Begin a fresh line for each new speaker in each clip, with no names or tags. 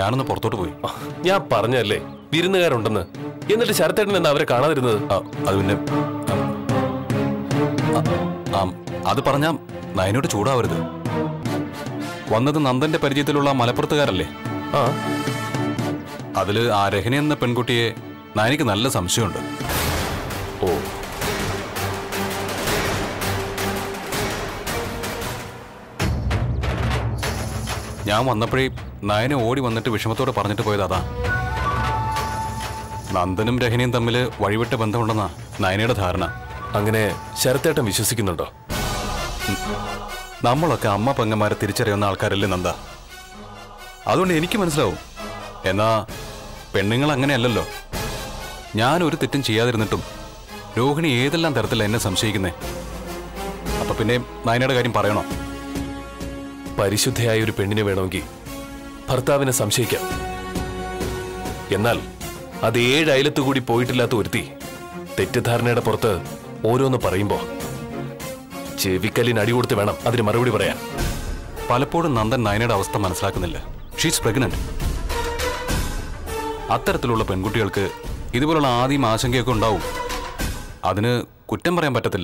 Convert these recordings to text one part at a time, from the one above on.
ഞാനൊന്ന് പുറത്തോട്ട് പോയി
ആ, ഞാൻ പറഞ്ഞല്ലേ വിരുന്നുകാരുണ്ടെന്ന് എന്നിട്ട് ശരത്തേട്ടൻ എന്താ അവരെ കാണാതിരുന്നത്
ആ, അത് പിന്നെ ആ, ആ, അത് പറഞ്ഞാ നയനോട് ചൂടാവരുത് വന്നത് നന്ദന്റെ പരിചയത്തിലുള്ള മലപ്പുറത്തുകാരല്ലേ
ആ
അതില് ആ രഹന എന്ന പെൺകുട്ടിയെ നയനയ്ക്ക് നല്ല സംശയമുണ്ട്
ഓ
ഞാൻ വന്നപ്പോഴേ നയനെ ഓടി വന്നിട്ട് വിഷമത്തോടെ പറഞ്ഞിട്ട് പോയത് അതാ നന്ദനും രഹനയും തമ്മിൽ വഴിവിട്ട ബന്ധമുണ്ടെന്നാ നയനയുടെ ധാരണ
അങ്ങനെ ശരത്തേട്ടൻ വിശ്വസിക്കുന്നുണ്ടോ
നമ്മളൊക്കെ അമ്മ പെങ്ങന്മാരെ തിരിച്ചറിയുന്ന ആൾക്കാരല്ലേ നന്ദ അതുകൊണ്ട് എനിക്ക് മനസ്സിലാവും എന്നാ പെണ്ണുങ്ങൾ അങ്ങനെയല്ലല്ലോ ഞാൻ ഒരു തെറ്റും ചെയ്യാതിരുന്നിട്ടും രോഹിണി ഏതെല്ലാം തരത്തിലാണ് എന്നെ സംശയിക്കുന്നേ അപ്പൊ പിന്നെ നയനയുടെ കാര്യം പറയണോ
പരിശുദ്ധയായ ഒരു പെണ്ണിനെ വേണമെങ്കിൽ ഭർത്താവിനെ സംശയിക്കാം എന്നാൽ അത് ഏഴ് അയലത്തു കൂടി പോയിട്ടില്ലാത്ത ഒരുത്തി തെറ്റിദ്ധാരണയുടെ പുറത്ത് ഓരോന്ന് പറയുമ്പോ ചെവിക്കല്ലിന് അടി കൊടുത്ത് വേണം അതിന് മറുപടി പറയാൻ
പലപ്പോഴും നന്ദൻ നയനയുടെ അവസ്ഥ മനസ്സിലാക്കുന്നില്ല ഷീസ് പ്രഗ്നന്റ് അത്തരത്തിലുള്ള പെൺകുട്ടികൾക്ക് ഇതുപോലുള്ള ആദ്യം ആശങ്കയൊക്കെ ഉണ്ടാവും അതിന് കുറ്റം പറയാൻ പറ്റത്തില്ല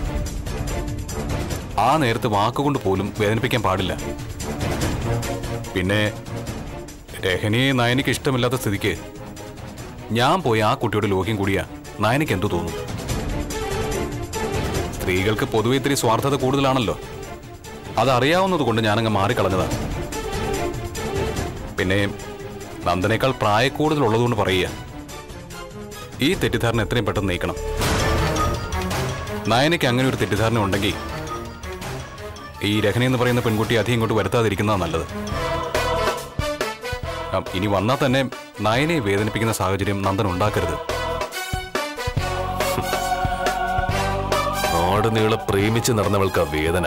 ആ നേരത്ത് വാക്കുകൊണ്ട് പോലും വേദനിപ്പിക്കാൻ പാടില്ല പിന്നെ രഹനയെ നയനിക്ക് ഇഷ്ടമില്ലാത്ത സ്ഥിതിക്ക് ഞാൻ പോയി ആ കുട്ടിയുടെ ലോഹ്യം കൂടിയാ നയനിക്ക് എന്തു തോന്നും സ്ത്രീകൾക്ക് പൊതുവെ ഇത്തിരി സ്വാർത്ഥത കൂടുതലാണല്ലോ അതറിയാവുന്നത് കൊണ്ട് ഞാനങ്ങ് മാറിക്കളഞ്ഞതാണ് പിന്നെ നന്ദനേക്കാൾ പ്രായക്കൂടുതലുള്ളതുകൊണ്ട് പറയുക ഈ തെറ്റിദ്ധാരണ എത്രയും പെട്ടെന്ന് നീക്കണം നയനയ്ക്ക് അങ്ങനെ ഒരു തെറ്റിദ്ധാരണ ഉണ്ടെങ്കിൽ ഈ രഹന എന്ന് പറയുന്ന പെൺകുട്ടി അധികം ഇങ്ങോട്ട് വരുത്താതിരിക്കുന്നതാണ് നല്ലത് ആ, ഇനി വന്നാൽ തന്നെ നയനെ വേദനിപ്പിക്കുന്ന സാഹചര്യം നന്ദൻ ഉണ്ടാക്കരുത്
നാട് നീളെ പ്രേമിച്ച് നടന്നവൾക്ക് വേദന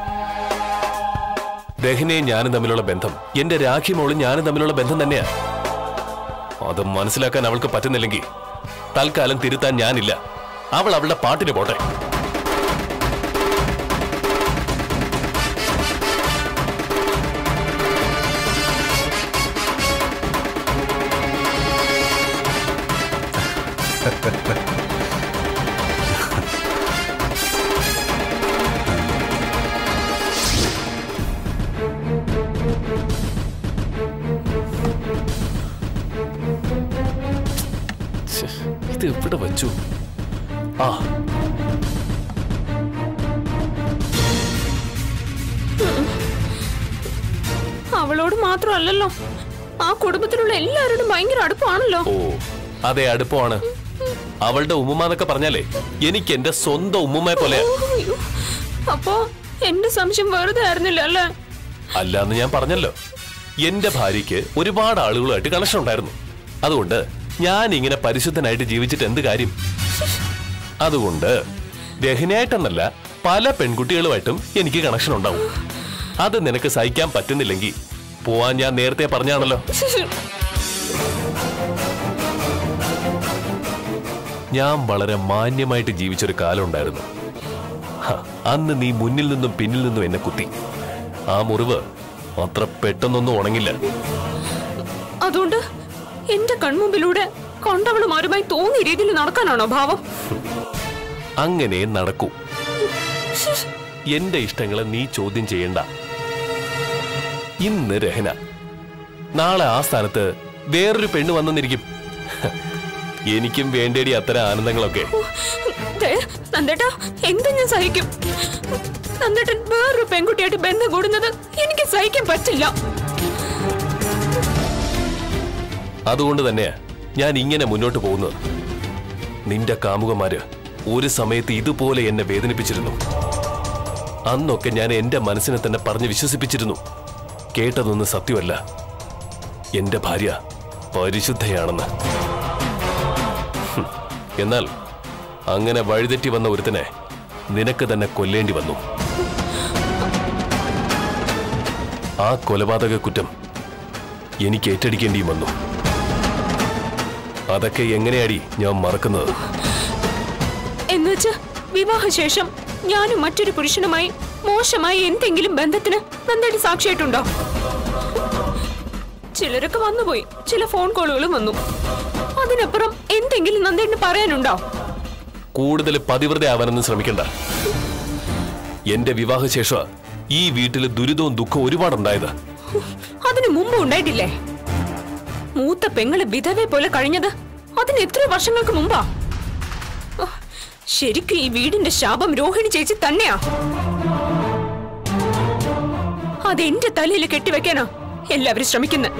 രഹനയും ഞാനും തമ്മിലുള്ള ബന്ധം എന്റെ രാഖി മോളും ഞാനും തമ്മിലുള്ള ബന്ധം തന്നെയാ അത് മനസ്സിലാക്കാൻ അവൾക്ക് പറ്റുന്നില്ലെങ്കിൽ തൽക്കാലം തിരുത്താൻ ഞാനില്ല അവൾ അവളുടെ പാട്ടിന് പോട്ടെ ഛെ, ഇത് എവിടെ വച്ചു ആ
അവളോട് മാത്രമല്ലല്ലോ ആ കുടുംബത്തിലുള്ള എല്ലാവരോടും ഭയങ്കര അടുപ്പമാണല്ലോ
ഓ അതെ അടുപ്പമാണ് അവളുടെ ഉമ്മുമ്മ എന്നൊക്കെ പറഞ്ഞാലേ എനിക്ക് എന്റെ സ്വന്തം ഉമ്മുമ്മയെ പോലെ
അയ്യോ. അപ്പോ എന്റെ സംശയം വെറുതെ ആയിരുന്നില്ല അല്ലേ
അല്ലാന്ന് ഞാൻ പറഞ്ഞല്ലോ എന്റെ ഭാര്യയ്ക്ക് ഒരുപാട് ആളുകളുമായിട്ട് കണക്ഷൻ ഉണ്ടായിരുന്നു അതുകൊണ്ട് ഞാൻ ഇങ്ങനെ പരിശുദ്ധനായിട്ട് ജീവിച്ചിട്ട് എന്ത് കാര്യം അതുകൊണ്ട് രഹനയായിട്ടെന്നല്ല പല പെൺകുട്ടികളുമായിട്ടും എനിക്ക് കണക്ഷൻ ഉണ്ടാവും അത് നിനക്ക് സഹിക്കാൻ പറ്റുന്നില്ലെങ്കിൽ പോവാൻ ഞാൻ നേരത്തെ പറഞ്ഞാണല്ലോ ഞാൻ വളരെ മാന്യമായിട്ട് ജീവിച്ചൊരു കാലം ഉണ്ടായിരുന്നു ഹ, അന്ന് നീ മുന്നിൽ നിന്നും പിന്നിൽ നിന്നും എന്നെ കുത്തി ആ മുറിവ് അത്ര പെട്ടെന്നൊന്നും ഉണങ്ങില്ല
അതുകൊണ്ട് എന്റെ കൺമുമ്പിലൂടെ കണ്ടവളുമാരുമായി തോന്നിയ രീതിയിൽ നടക്കാനാണോ ഭാവം
അങ്ങനെ നടക്കൂ എന്റെ ഇഷ്ടങ്ങളെ നീ ചോദ്യം ചെയ്യണ്ട ഇന്ന് രഹന നാളെ ആ സ്ഥാനത്ത് വേറൊരു പെണ്ണ് വന്നെന്നിരിക്കും ഹ, എനിക്കും വേണ്ടേടി അത്തരം ആനന്ദങ്ങളൊക്കെ
ദേ, നന്ദേട്ടാ എന്ത് ഞാൻ സഹിക്കും നന്ദേട്ടൻ വേറൊരു പെൺകുട്ടിയായിട്ട് ബന്ധം കൂടുന്നത് എനിക്ക് സഹിക്കാൻ പറ്റില്ല
അതുകൊണ്ട് തന്നെയാ ഞാൻ ഇങ്ങനെ മുന്നോട്ട് പോകുന്നത് നിന്റെ കാമുകന്മാര് ഒരു സമയത്ത് ഇതുപോലെ എന്നെ വേദനിപ്പിച്ചിരുന്നു അന്നൊക്കെ ഞാൻ എന്റെ മനസ്സിനെ തന്നെ പറഞ്ഞ് വിശ്വസിപ്പിച്ചിരുന്നു കേട്ടതൊന്നും സത്യമല്ല എന്റെ ഭാര്യ പരിശുദ്ധയാണെന്ന് ഹും, എന്നാൽ അങ്ങനെ വഴിതെറ്റി വന്ന ഒരുത്തനെ നിനക്ക് തന്നെ കൊല്ലേണ്ടി വന്നു ആ കൊലപാതക കുറ്റം എനിക്ക് ഏറ്റെടുക്കേണ്ടിയും വന്നു അതൊക്കെ എങ്ങനെയാടി ഞാൻ മറക്കുന്നത്
എന്നുവെച്ച് വിവാഹശേഷം ഞാനും മറ്റൊരു പുരുഷനുമായി മോശമായ എന്തെങ്കിലും ബന്ധത്തിന് നന്ദേട്ടി സാക്ഷിയായിട്ടുണ്ടോ ചിലരൊക്കെ വന്നുപോയി ചില ഫോൺ കോളുകളും വന്നു അതിനപ്പുറം എന്തെങ്കിലും നന്ദേട്ടിന് പറയാനുണ്ടോ
കൂടുതൽ പതിവ്രതയാവാനൊന്നും ശ്രമിക്കണ്ട എന്റെ വിവാഹശേഷം ഈ വീട്ടിൽ ദുരിതവും ദുഃഖവും ഒരുപാടുണ്ടായത്
അതിനു മുമ്പ് ഉണ്ടായിട്ടില്ലേ മൂത്ത പെങ്ങള് വിധവെ പോലെ കഴിഞ്ഞത് അതിന് എത്ര വർഷങ്ങൾക്ക് മുമ്പാ ഓ, ശരിക്കും ഈ വീടിന്റെ ശാപം രോഹിണി ചേച്ചി തന്നെയാ അതെന്റെ തലയിൽ കെട്ടിവെക്കാനാ എല്ലാവരും ശ്രമിക്കുന്നത്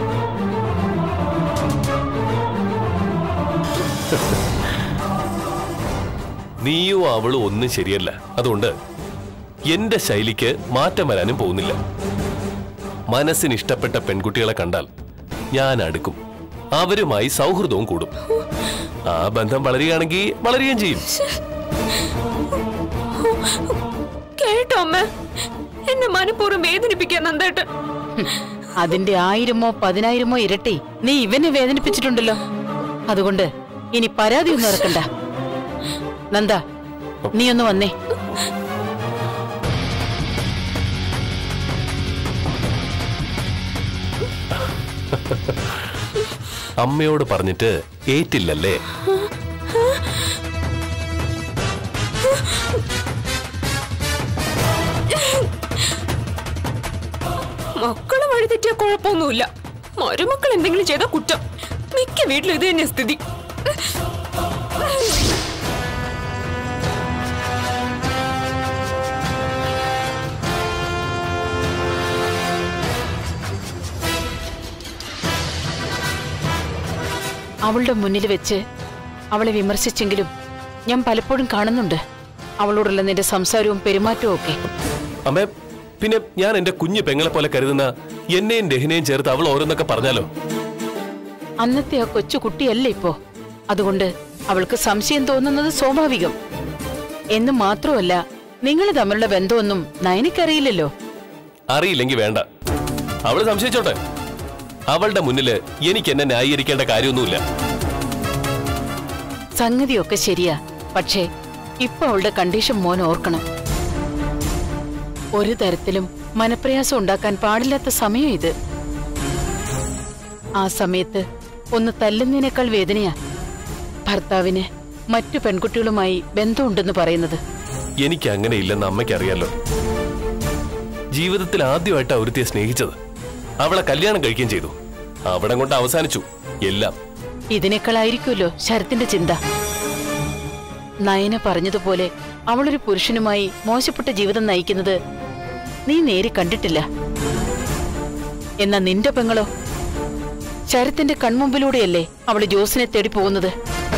നീയും അവളും ഒന്നും ശരിയല്ല അതുകൊണ്ട് എന്റെ ശൈലിക്ക് മാറ്റം വരാനും പോകുന്നില്ല മനസ്സിന് ഇഷ്ടപ്പെട്ട പെൺകുട്ടികളെ കണ്ടാൽ ഞാൻ അടുക്കും അവരുമായി സൗഹൃദവും കൂടും ആ ബന്ധം വളരുകയാണെങ്കിൽ വളരുകയും ചെയ്യും
കേട്ടോ അമ്മ എന്നെ മനഃപൂർവ്വം വേദനിപ്പിക്കാൻ നന്ദേട്ടൻ
അതിന്റെ ആയിരമോ പതിനായിരമോ ഇരട്ടി നീ ഇവനെ വേദനിപ്പിച്ചിട്ടുണ്ടല്ലോ അതുകൊണ്ട് ഇനി പരാതി ഒന്നും ഇറക്കണ്ട നന്ദ നീ ഒന്ന് വന്നേ
അമ്മയോട് പറഞ്ഞിട്ട് ഏറ്റില്ലല്ലേ
മക്കള് വഴി തെറ്റിയ കുഴപ്പമൊന്നുമില്ല മരുമക്കൾ എന്തെങ്കിലും ചെയ്ത കുറ്റം മിക്ക വീട്ടിലും ഇത് തന്നെ സ്ഥിതി
അവളുടെ മുന്നിൽ വെച്ച് അവളെ വിമർശിച്ചെങ്കിലും ഞാൻ പലപ്പോഴും കാണുന്നുണ്ട് അവളോടുള്ള നിന്റെ സംസാരവും പെരുമാറ്റവും ഒക്കെ
അമ്മേ പിന്നെ ഞാൻ എന്റെ കുഞ്ഞു പെങ്ങളെ പോലെ കരുതുന്ന എന്നെയും രഹിനെയും ചേർത്ത് അവൾ ഓരോന്നൊക്കെ പറഞ്ഞാലോ
അന്നത്തെ ആ കൊച്ചു കുട്ടിയല്ല ഇപ്പോ അതുകൊണ്ട് അവൾക്ക് സംശയം തോന്നുന്നത് സ്വാഭാവികം എന്ന് മാത്രമല്ല നിങ്ങൾ തമ്മിലുള്ള ബന്ധമൊന്നും നയനിക്കറിയില്ലല്ലോ
അറിയില്ലെങ്കിൽ വേണ്ട അവള് സംശയിച്ചോട്ടെ അവളുടെ മുന്നില് എനിക്ക് എന്നെ ന്യായീകരിക്കേണ്ട കാര്യമൊന്നുമില്ല
സംഗതിയൊക്കെ ശരിയാ പക്ഷേ ഇപ്പൊ അവളുടെ കണ്ടീഷൻ മോൻ ഓർക്കണം ഒരു തരത്തിലും മനപ്രയാസം ഉണ്ടാക്കാൻ പാടില്ലാത്ത സമയം ഇത് ആ സമയത്ത് ഒന്ന് തല്ലുന്നതിനേക്കാൾ വേദനയാ ഭർത്താവിന് മറ്റു പെൺകുട്ടികളുമായി ബന്ധമുണ്ടെന്ന് പറയുന്നത്
എനിക്ക് അങ്ങനെ ഇല്ലെന്ന് അമ്മയ്ക്ക് അറിയാലോ ജീവിതത്തിൽ ആദ്യമായിട്ടാ ഒരുത്തിയെ സ്നേഹിച്ചത് അവളെ കല്യാണം കഴിക്കുകയും ചെയ്തു അവിടം കൊണ്ട് അവസാനിച്ചു എല്ലാം
ഇതിനേക്കാളായിരിക്കുമല്ലോ ശരത്തിന്റെ ചിന്ത നയന പറഞ്ഞതുപോലെ അവളൊരു പുരുഷനുമായി മോശപ്പെട്ട ജീവിതം നയിക്കുന്നത് നീ നേരി കണ്ടിട്ടില്ല എന്നാ നിന്റെ പെങ്ങളോ ശരത്തിന്റെ കൺമുമ്പിലൂടെയല്ലേ അവള് ജോസിനെ തേടി പോകുന്നത്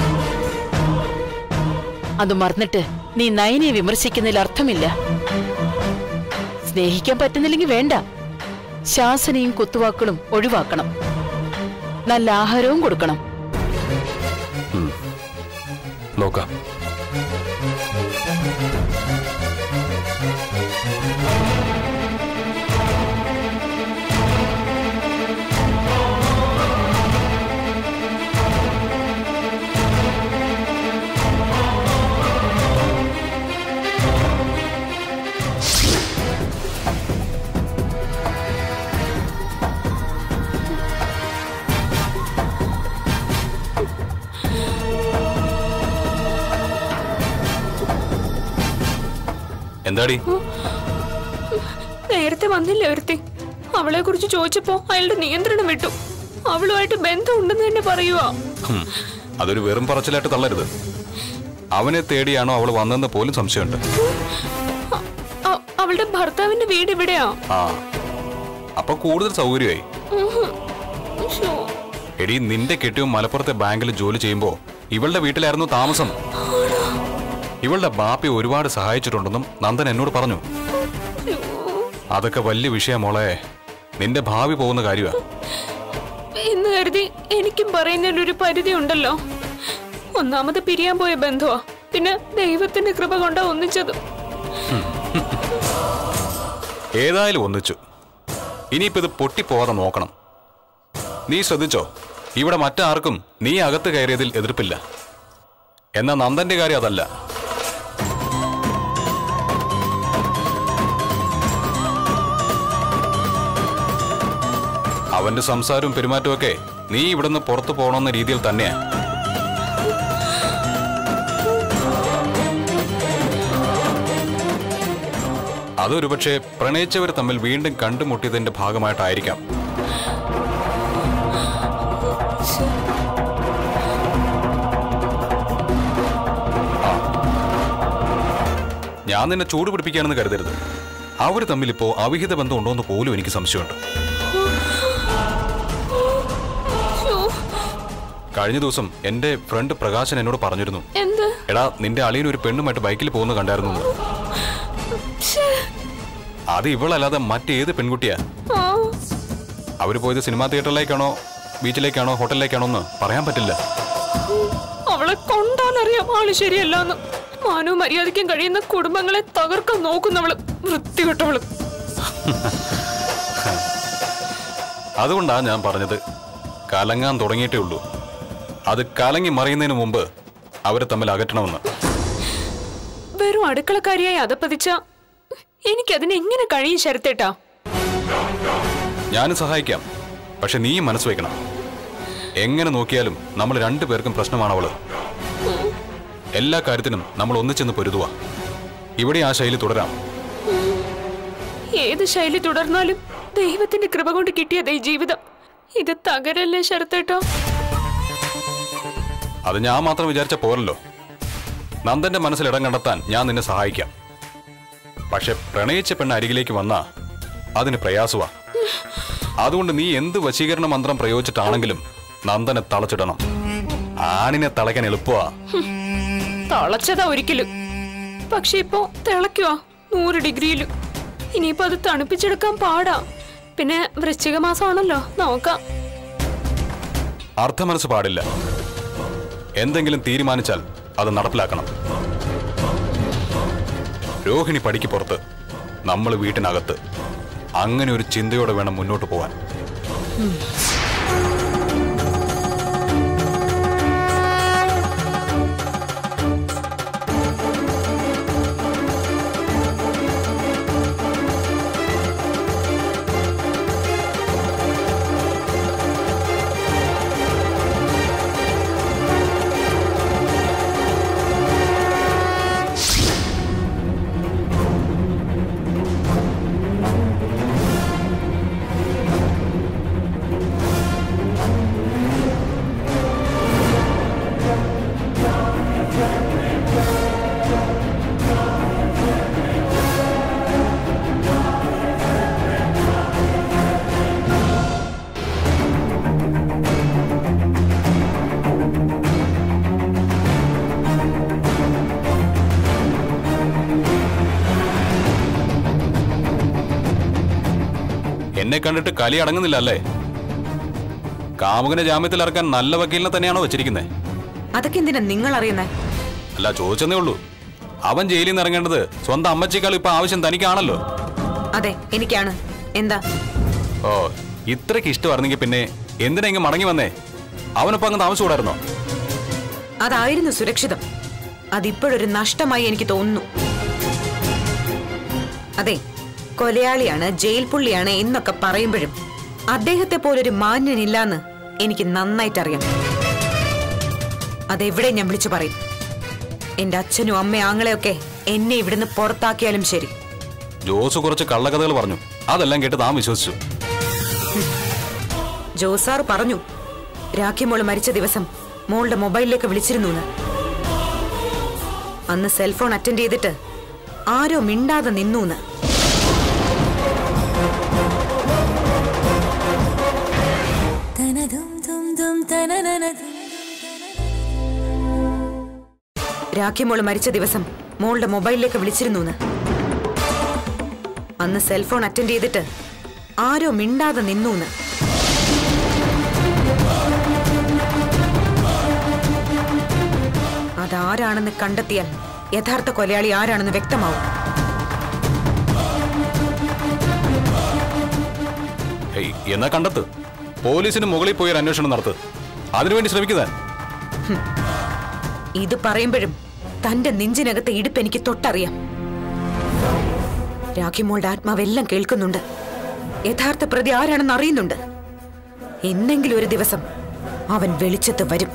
അത് മറന്നിട്ട് നീ നയനെ വിമർശിക്കുന്നതിൽ അർത്ഥമില്ല സ്നേഹിക്കാൻ പറ്റുന്നില്ലെങ്കിൽ വേണ്ട ശാസനയും കുത്തുവാക്കുകളും ഒഴിവാക്കണം നല്ല ആഹാരവും കൊടുക്കണം
നോക്കാം
എന്താടി
നേരത്തെ വന്നില്ല ഒരുത്തി അവളെ കുറിച്ച് ചോദിച്ചപ്പോ അയാളുടെ നിയന്ത്രണം വിട്ടു അവളുമായിട്ട് ബന്ധമുണ്ടെന്ന് തന്നെ പറയുവാ
ഹും, അതൊരു വെറും പറച്ചിലായിട്ട് തള്ളരുത് അവനെ തേടിയാണോ അവൾ വന്നതെന്ന് പോലും സംശയമുണ്ട്
അ- അ- അവളുടെ ഭർത്താവിന്റെ വീട് ഇവിടെയാ
ആ അപ്പൊ കൂടുതൽ സൗകര്യമായി
ശ്ശോ.
എടി നിന്റെ കെട്ടിയും മലപ്പുറത്തെ ബാങ്കിൽ ജോലി ചെയ്യുമ്പോ ഇവളുടെ വീട്ടിലായിരുന്നു താമസം ഇവളുടെ ബാപ്പി ഒരുപാട് സഹായിച്ചിട്ടുണ്ടെന്നും നന്ദൻ എന്നോട് പറഞ്ഞു അതൊക്കെ വലിയ വിഷയം മോളെ നിന്റെ ഭാവി പോകുന്ന കാര്യമാ
എന്ന് കരുതി എനിക്കും പറയുന്നതിൽ ഒരു പരിധി ഉണ്ടല്ലോ ഒന്നാമത് പിരിയാൻ പോയ ബന്ധുവാ പിന്നെ ദൈവത്തിന്റെ കൃപ കൊണ്ടാ ഒന്നിച്ചത്
ഏതായാലും ഒന്നിച്ചു ഇനിയിപ്പോ ഇത് പൊട്ടിപ്പോവാതെ നോക്കണം നീ ശ്രദ്ധിച്ചോ ഇവിടെ മറ്റാർക്കും നീ അകത്ത് കയറിയതിൽ എതിർപ്പില്ല എന്നാ നന്ദന്റെ കാര്യം അതല്ല അവന്റെ സംസാരവും പെരുമാറ്റവും ഒക്കെ നീ ഇവിടുന്ന് പുറത്തു പോകണമെന്ന രീതിയിൽ തന്നെയാ അതൊരു പക്ഷേ പ്രണയിച്ചവർ തമ്മിൽ വീണ്ടും കണ്ടുമുട്ടിയതിന്റെ ഭാഗമായിട്ടായിരിക്കാം ആ. ഞാൻ നിന്നെ ചൂട് പിടിപ്പിക്കാണെന്ന് കരുതരുത് അവർ തമ്മിൽ ഇപ്പോ അവിഹിത ബന്ധം ഉണ്ടോ എന്ന് പോലും എനിക്ക് സംശയമുണ്ട്
ശ്ശോ,
കഴിഞ്ഞ ദിവസം എന്റെ ഫ്രണ്ട് പ്രകാശൻ എന്നോട് പറഞ്ഞിരുന്നു
എന്ത്
എടാ നിന്റെ അളിയൻ ഒരു പെണ്ണുമായിട്ട് ബൈക്കിൽ പോകുന്നത് കണ്ടായിരുന്നു എന്ന്."
ശ്ശേ,
അത് ഇവളല്ലാതെ മറ്റേത് പെൺകുട്ടിയാ
ആ,
അവര് പോയത് സിനിമാ തിയേറ്ററിലേക്കാണോ ബീച്ചിലേക്കാണോ ഹോട്ടലിലേക്കാണോ എന്ന് പറയാൻ പറ്റില്ല
അവളെ കൊണ്ടാലറിയാം ആള് ശരിയല്ലാന്ന് മാനവും മര്യാദയ്ക്കും കഴിയുന്ന കുടുംബങ്ങളെ തകർക്കാൻ നോക്കുന്നവള് വൃത്തികെട്ടവള്
അതുകൊണ്ടാ ഞാൻ പറഞ്ഞത് കലങ്ങാൻ തുടങ്ങിയിട്ടേ ഉള്ളൂ അത് കലങ്ങി മറിയുന്നതിന് മുമ്പ് അവരെ തമ്മിൽ അകറ്റണമെന്ന്
വെറും അടുക്കളക്കാരിയായി അതപ്പതിച്ച എനിക്കതിന് എങ്ങനെ കഴിയും ശരത്തേട്ടാ
ഞാനും സഹായിക്കാം പക്ഷെ നീ മനസ്സ് വെക്കണം എങ്ങനെ നോക്കിയാലും നമ്മൾ രണ്ടുപേർക്കും പ്രശ്നമാണ് അവള് എല്ലാ കാര്യത്തിനും നമ്മൾ ഒന്നിച്ചെന്ന് പൊരുതുക ഇവിടെ ആ ശൈലി തുടരാം
ഏത് ശൈലി തുടർന്നാലും ദൈവത്തിന്റെ കൃപ കൊണ്ട് കിട്ടിയതേ ജീവിതം ഇത് തകരല്ലേ ശരത്തേട്ടാ
അത് ഞാൻ മാത്രം വിചാരിച്ച പോരല്ലോ നന്ദന്റെ മനസ്സിൽ ഇടം കണ്ടെത്താൻ ഞാൻ നിന്നെ സഹായിക്കാം പക്ഷെ പ്രണയിച്ച പെണ്ണ് അരികിലേക്ക് വന്നാ അതിന് പ്രയാസമാ അതുകൊണ്ട് നീ എന്ത് വശീകരണ മന്ത്രം പ്രയോഗിച്ചിട്ടാണെങ്കിലും നന്ദനെ തളച്ചിടണം ആണിനെ തളയ്ക്കാൻ എളുപ്പമാ
തളച്ചതാ ഒരിക്കലും പക്ഷെ ഇപ്പോ തിളയ്ക്കുവാ നൂറ് ഡിഗ്രിയിലും ഇനിയിപ്പോ അത് തണുപ്പിച്ചെടുക്കാൻ പാടാ പിന്നെ വൃശ്ചിക മാസമാണല്ലോ നോക്കാം
അർത്ഥമനസ് പാടില്ല എന്തെങ്കിലും തീരുമാനിച്ചാൽ അത് നടപ്പിലാക്കണം രോഹിണി പടിക്ക് പുറത്ത് നമ്മൾ വീട്ടിനകത്ത് അങ്ങനെ ഒരു ചിന്തയോടെ വേണം മുന്നോട്ട് പോകാൻ എന്നെ കണ്ടിട്ട് കലി അടങ്ങുന്നില്ല അല്ലേ കാമുകനെ ജാമ്യത്തിൽ ഇറക്കാൻ നല്ല വക്കീലിനെ തന്നെയാണോ വെച്ചിരിക്കുന്നത്
അതൊക്കെ എന്തിനാ നിങ്ങൾ അറിയുന്നേ
അല്ല ചോദിച്ചെന്നേ ഉള്ളൂ അവൻ ജയിലിൽ നിന്ന് ഇറങ്ങേണ്ടത് സ്വന്തം അമ്മച്ചേക്കാൾ ഇപ്പൊ ആവശ്യം തനിക്കാണല്ലോ
അതെ എനിക്കാണ് എന്താ
ഓ ഇത്രയ്ക്ക് ഇഷ്ടമായിരുന്നെങ്കിൽ പിന്നെ എന്തിനാ ഇങ്ങ് മടങ്ങി വന്നേ അവനൊപ്പം അങ്ങ് താമസിച്ചുകൂടായിരുന്നോ
അതായിരുന്നു സുരക്ഷിതം അതിപ്പോഴൊരു നഷ്ടമായി എനിക്ക് തോന്നുന്നു അതെ കൊലയാളിയാണ് ജയിൽ പുള്ളിയാണ് എന്നൊക്കെ പറയുമ്പോഴും അദ്ദേഹത്തെ പോലൊരു മാന്യനില്ലാന്ന് എനിക്ക് നന്നായിട്ടറിയാം അതെവിടെ ഞാൻ വിളിച്ചു പറയും എന്റെ അച്ഛനും അമ്മയും ആങ്ങളെയൊക്കെ എന്നെ ഇവിടുന്ന് പുറത്താക്കിയാലും ശരി
ജോസ് കുറച്ച് കള്ളക്കഥകൾ പറഞ്ഞു അതെല്ലാം കേട്ട് താൻ വിശ്വസിച്ചു
ജോസാർ പറഞ്ഞു രാഖി മോള് മരിച്ച ദിവസം മോളുടെ മൊബൈലിലേക്ക് വിളിച്ചിരുന്നു എന്ന്. അന്ന് സെൽഫോൺ അറ്റൻഡ് ചെയ്തിട്ട് ആരോ മിണ്ടാതെ നിന്നു എന്ന്. രാഖി മോള് മരിച്ച ദിവസം മോളുടെ മൊബൈലിലേക്ക് വിളിച്ചിരുന്നു എന്ന്. അന്ന് സെൽഫോൺ അറ്റൻഡ് ചെയ്തിട്ട് ആരോ മിണ്ടാതെ നിന്നു എന്ന്. അതാരാണെന്ന് കണ്ടെത്തിയാൽ യഥാർത്ഥ കൊലയാളി ആരാണെന്ന് വ്യക്തമാവും
ഏയ് എന്നാ കണ്ടെത്ത് പോലീസിന് മുകളിൽ പോയി ഒരു അന്വേഷണം നടത്ത് അതിനുവേണ്ടി ശ്രമിക്കുന്നതാ
ഇത് പറയുമ്പോഴും തന്റെ നെഞ്ചിനകത്തെ ഇടുപ്പ് എനിക്ക് തൊട്ടറിയാം രാഖിമോളുടെ ആത്മാവെല്ലാം കേൾക്കുന്നുണ്ട് യഥാർത്ഥ പ്രതി ആരാണെന്ന് അറിയുന്നുണ്ട് എന്നെങ്കിലും ഒരു ദിവസം അവൻ വെളിച്ചത്ത് വരും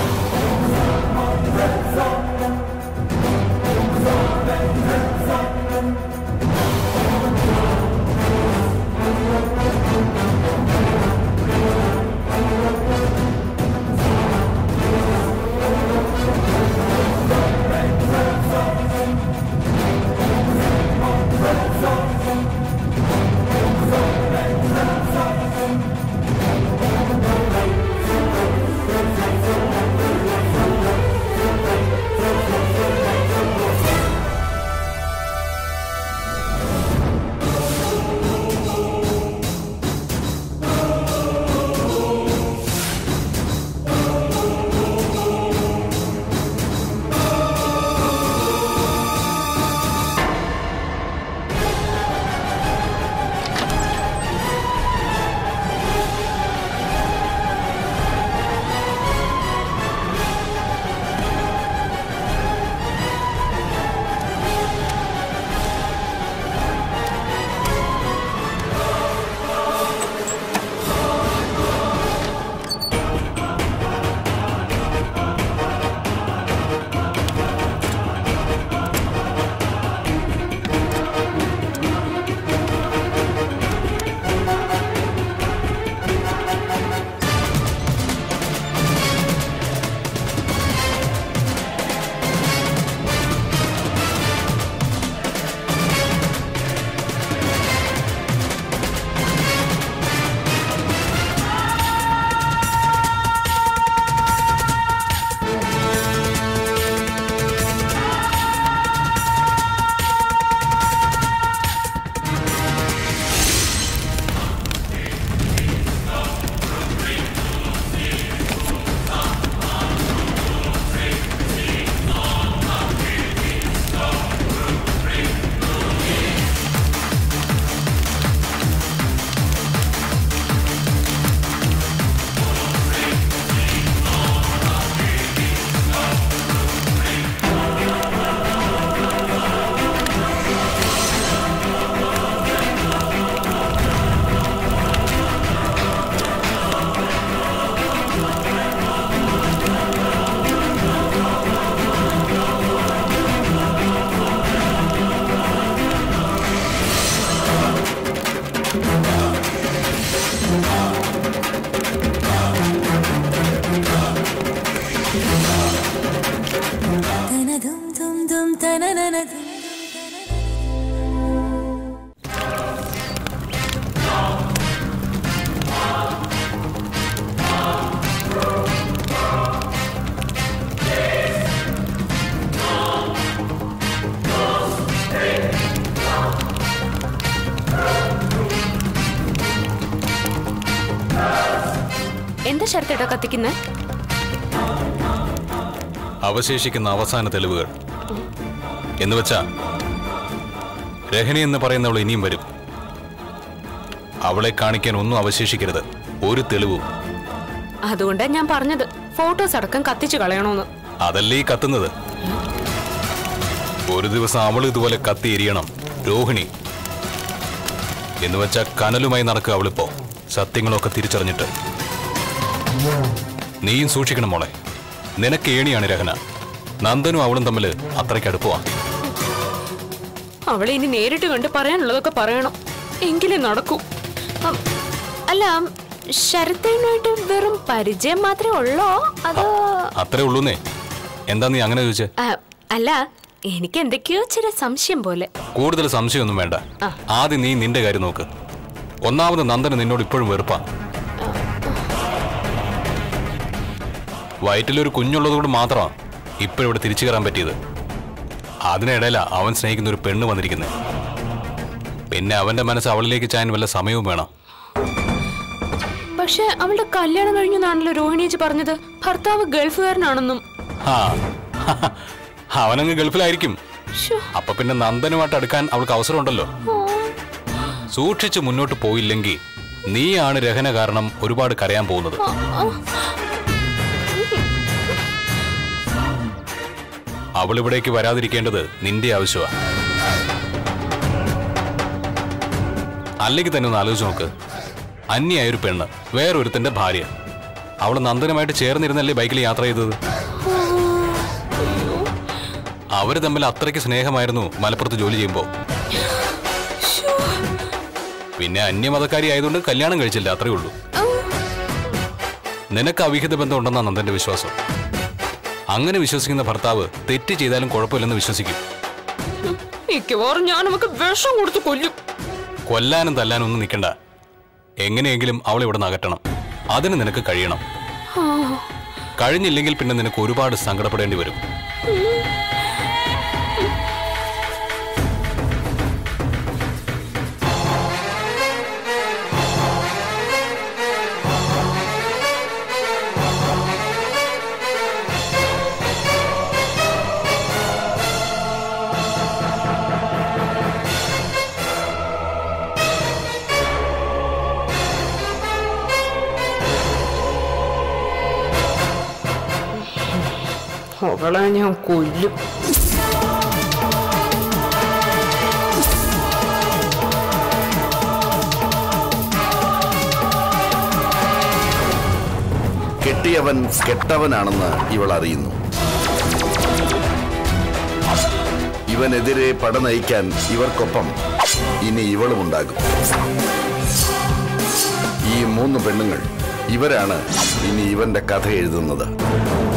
എന്താ ശരത്തേട്ടാ കത്തിക്കുന്നത്
അവശേഷിക്കുന്ന അവസാന തെളിവുകൾ എന്ന് വെച്ചാ രഹനി എന്ന് പറയുന്നവൾ ഇനിയും വരും അവളെ കാണിക്കാൻ ഒന്നും അവശേഷിക്കരുത് ഒരു തെളിവും
അതുകൊണ്ടാ ഞാൻ പറഞ്ഞത് ഫോട്ടോസ് അടക്കം കത്തിച്ചു കളയണോന്ന്
അതല്ലേ ഈ കത്തുന്നത് ഒരു ദിവസം അവൾ ഇതുപോലെ കത്തി എരിയണം രോഹിണി എന്ന് വെച്ചാ കനലുമായി നടക്കുക അവളിപ്പോ സത്യങ്ങളൊക്കെ തിരിച്ചറിഞ്ഞിട്ട് നീയും സൂക്ഷിക്കണം മോളെ നിനക്ക് ഏണിയാണ് രഹന നന്ദനും അവളും തമ്മിൽ അത്രയ്ക്ക് അടുപ്പമാ
അവളെ ഇനി നേരിട്ട് കണ്ട് പറയാനുള്ളതൊക്കെ പറയണം എങ്കിലേ നടക്കൂ അം, അല്ല ശരത്തേനുമായിട്ട് വെറും പരിചയം മാത്രമേ ഉള്ളോ അതോ
അത്രേ ഉള്ളൂന്നേ എന്താ നീ അങ്ങനെ ചോദിച്ചേ
ആ, അല്ല എനിക്ക് എന്തൊക്കെയോ ചില സംശയം പോലെ
കൂടുതൽ സംശയമൊന്നും വേണ്ട ആദ്യം നീ നിന്റെ കാര്യം നോക്ക് ഒന്നാമത് നന്ദന് നിന്നോട് ഇപ്പോഴും വെറുപ്പാ വയറ്റിലൊരു കുഞ്ഞുള്ളതുകൊണ്ട് മാത്രമാണ് ഇപ്പോഴിവിടെ തിരിച്ചു കയറാൻ പറ്റിയത് അതിനിടയിലാ അവൻ സ്നേഹിക്കുന്ന ഒരു പെണ്ണ് വന്നിരിക്കുന്നത് പിന്നെ അവന്റെ മനസ്സ് അവളിലേക്ക് ചായാൻ വല്ല സമയവും വേണം
പക്ഷെ അവളുടെ കല്യാണം കഴിഞ്ഞെന്നാണല്ലോ രോഹിണിയേച്ചി പറഞ്ഞത് ഭർത്താവ് ഗൾഫുകാരനാണെന്നും
ആ അവനങ്ങ് ഗൾഫിലായിരിക്കും
ശ്ശോ,
അപ്പൊ പിന്നെ നന്ദനുമായിട്ട് അടുക്കാൻ അവൾക്ക് അവസരമുണ്ടല്ലോ സൂക്ഷിച്ച് മുന്നോട്ട് പോയില്ലെങ്കിൽ നീയാണ് രഹന കാരണം ഒരുപാട് കരയാൻ പോകുന്നത് അവൾ ഇവിടേക്ക് വരാതിരിക്കേണ്ടത് നിന്റെ ആവശ്യമാ അല്ലെങ്കിൽ തന്നെ ഒന്ന് ആലോചിച്ച് നോക്ക് അന്യായൊരു പെണ്ണ് വേറൊരുത്തന്റെ ഭാര്യ അവൾ നന്ദനുമായിട്ട് ചേർന്നിരുന്നല്ലേ ബൈക്കിൽ യാത്ര ചെയ്തത് അവര് തമ്മിൽ അത്രയ്ക്ക് സ്നേഹമായിരുന്നു മലപ്പുറത്ത് ജോലി ചെയ്യുമ്പോൾ പിന്നെ അന്യമതക്കാരി ആയതുകൊണ്ട് കല്യാണം കഴിച്ചില്ല അത്രേ ഉള്ളൂ നിനക്ക് അവിഹിത ബന്ധം ഉണ്ടെന്നാ നന്ദന്റെ വിശ്വാസം അങ്ങനെ വിശ്വസിക്കുന്ന ഭർത്താവ് തെറ്റ് ചെയ്താലും കുഴപ്പമില്ലെന്ന് വിശ്വസിക്കും
മിക്കവാറും ഞാൻ നമുക്ക് വിഷം കൊടുത്ത് കൊല്ലും
കൊല്ലാനും തല്ലാനും ഒന്നും നിൽക്കണ്ട എങ്ങനെയെങ്കിലും അവളെ ഇവിടെ നിന്ന് അകറ്റണം അതിന് നിനക്ക് കഴിയണം കഴിഞ്ഞില്ലെങ്കിൽ പിന്നെ നിനക്ക് ഒരുപാട് സങ്കടപ്പെടേണ്ടി വരും
അവളെ ഞാൻ കൊല്ലും
കെട്ടിയവൻ കെട്ടവനാണെന്ന് ഇവൾ അറിയുന്നു ഇവനെതിരെ പട നയിക്കാൻ ഇവർക്കൊപ്പം ഇനി ഇവളും ഉണ്ടാകും ഈ മൂന്ന് പെണ്ണുങ്ങൾ ഇവരാണ് ഇനി ഇവന്റെ കഥ എഴുതുന്നത്